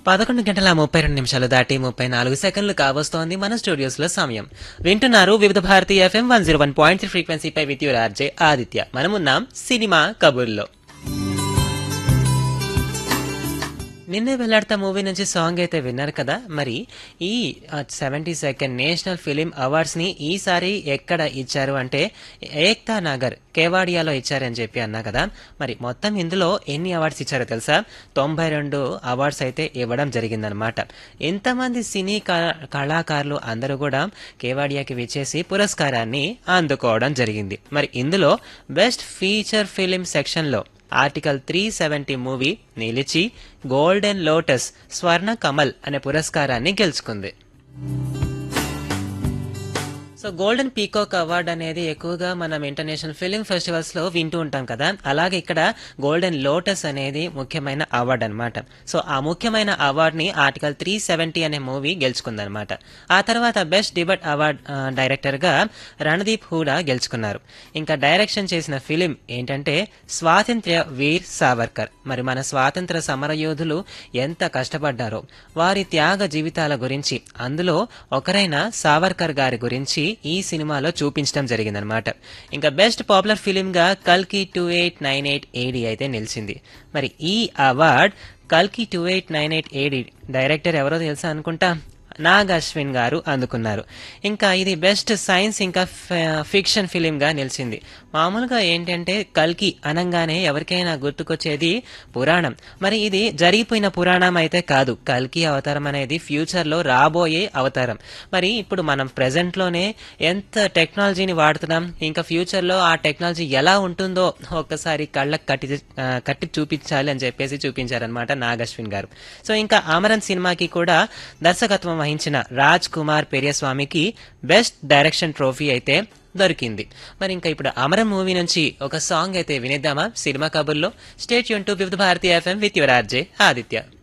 పదకొండు గంటల ముప్పై రెండు నిమిషాలు దాటి ముప్పై నాలుగు సెకండ్లు కావస్తోంది మన స్టూడియోస్ లో సమయం వింటున్నారు Vividh Bharati FM one zero one point three ఫ్రీక్వెన్సీపై with your RJ Aditya cinema సినిమా కబుర్లో నిన్నే వెళ్ళాడతా మూవీ నుంచి సాంగ్ అయితే విన్నారు కదా మరి ఈ seventy second national film awards ని ఈసారి ఎక్కడ ఇచ్చారు అంటే ఏక్తా నగర్ కేవాడియాలో ఇచ్చారని చెప్పి అన్నా కదా మరి మొత్తం ఇందులో ఎన్ని అవార్డ్స్ ఇచ్చారో తెలుసా తొంభై రెండు అవార్డ్స్ అయితే ఇవ్వడం జరిగిందనమాట ఇంతమంది సినీ క- కళాకారులు అందరూ కూడా కేవాడియాకి విచ్చేసి పురస్కారాన్ని అందుకోవడం జరిగింది మరి ఇందులో బెస్ట్ ఫీచర్ ఫిలిం సెక్షన్లో ఆర్టికల్ త్రీ సెవెంటీ మూవీ నిలిచి గోల్డెన్ లోటస్ స్వర్ణ కమల్ అనే పురస్కారాన్ని గెలుచుకుంది సో గోల్డెన్ పీకాక్ అవార్డ్ అనేది ఎక్కువగా మనం ఇంటర్నేషనల్ ఫిలిం ఫెస్టివల్స్ లో వింటూ ఉంటాం కదా అలాగే ఇక్కడ గోల్డెన్ లోటస్ అనేది ముఖ్యమైన అవార్డ్ అన్నమాట సో ఆ ముఖ్యమైన అవార్డ్ ని ఆర్టికల్ త్రీ సెవెంటీ అనే మూవీ గెలుచుకుందనమాట ఆ తర్వాత బెస్ట్ డిబట్ అవార్డ్ ఆ, డైరెక్టర్ గా రణదీప్ హూడా గెలుచుకున్నారు ఇంకా డైరెక్షన్ చేసిన ఫిలిం ఏంటంటే స్వాతంత్ర్య వీర్ సావర్కర్ మరి మన స్వాతంత్ర సమరయోధులు ఎంత కష్టపడ్డారో వారి త్యాగ జీవితాల గురించి అందులో ఒకరైన సావర్కర్ గారి గురించి ఈ సినిమాలో చూపించడం జరిగిందనమాట ఇంకా బెస్ట్ పాపులర్ ఫిలిం గా కల్కి two eight nine eight AD అయితే నిలిచింది మరి ఈ అవార్డ్ కల్కి two eight nine eight AD director ఎవరో తెలుసా అనుకుంటా నాగ్ అశ్విన్ గారు అందుకున్నారు ఇంకా ఇది బెస్ట్ సైన్స్ ఇంకా ఫ- ఫిక్షన్ ఫిలిం గా నిలిచింది మామూలుగా ఏంటంటే కల్కి అనంగానే ఎవరికైనా గుర్తుకొచ్చేది పురాణం మరి ఇది జరిగిపోయిన పురాణం అయితే కాదు కల్కి అవతారం అనేది ఫ్యూచర్ లో రాబోయే అవతారం మరి ఇప్పుడు మనం ప్రెసెంట్ లోనే ఎంత టెక్నాలజీని వాడుతున్నాం ఇంకా ఫ్యూచర్ లో ఆ టెక్నాలజీ ఎలా ఉంటుందో ఒక్కసారి కళ్ళకు కట్టి ఆ, కట్టి చూపించాలి అని చెప్పేసి చూపించారనమాట నాగశ్విన్ గారు సో ఇంకా అమరన్ సినిమాకి కూడా దర్శకత్వం వహించిన రాజ్ కుమార్ పెరియస్వామికి బెస్ట్ డైరెక్షన్ ట్రోఫీ అయితే దొరికింది మరి ఇంకా ఇప్పుడు అమరం మూవీ నుంచి ఒక సాంగ్ అయితే వినేద్దామా సినిమా కబుర్లో స్టేట్ యూన్ to Vividh Bharatiya FM with your RJ Aditya